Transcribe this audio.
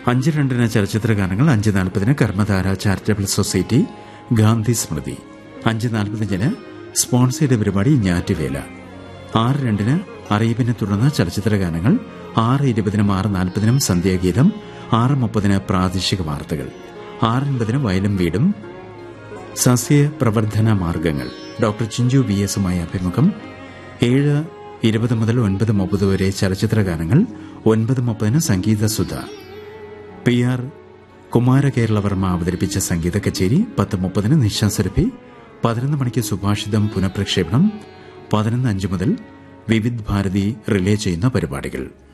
അഞ്ച് രണ്ടിന് ചലച്ചിത്ര ഗാനങ്ങൾ അഞ്ച് നാൽപ്പതിന് കർമ്മധാര ചാരിറ്റബിൾ സൊസൈറ്റി ഗാന്ധി സ്മൃതി അഞ്ച് നാൽപ്പത്തിയഞ്ചിന് സ്പോൺസേഡ് പരിപാടി ഞാറ്റുവേല ആറ് രണ്ടിന് അറിയിപ്പിനെ തുടർന്ന് ചലച്ചിത്ര ഗാനങ്ങൾ ആറ് ഇരുപതിനും ആറ് നാൽപ്പതിനും സന്ധ്യാഗീതം ആറ് മുപ്പതിന് പ്രാദേശിക വാർത്തകൾ ആറ് അൻപതിന് വയലും വീടും സസ്യ പ്രവർദ്ധന മാർഗങ്ങൾ ഡോക്ടർ ചിഞ്ചു വി എസുമായി അഭിമുഖം ഏഴ് ഇരുപത് മുതൽ ഒൻപത് മുപ്പത് വരെ ചലച്ചിത്ര ഗാനങ്ങൾ ഒൻപത് മുപ്പതിന് സംഗീത സുധ പി ആർ കുമാരകേരളവർമ്മ അവതരിപ്പിച്ച സംഗീത കച്ചേരി പത്ത് മുപ്പതിന് നിശാസുരഭി പതിനൊന്ന് മണിക്ക് സുഭാഷിതം പുനഃപ്രക്ഷേപണം പതിനൊന്ന് അഞ്ച് മുതൽ വിവിധ് ഭാരതി റിലേ ചെയ്യുന്ന പരിപാടികൾ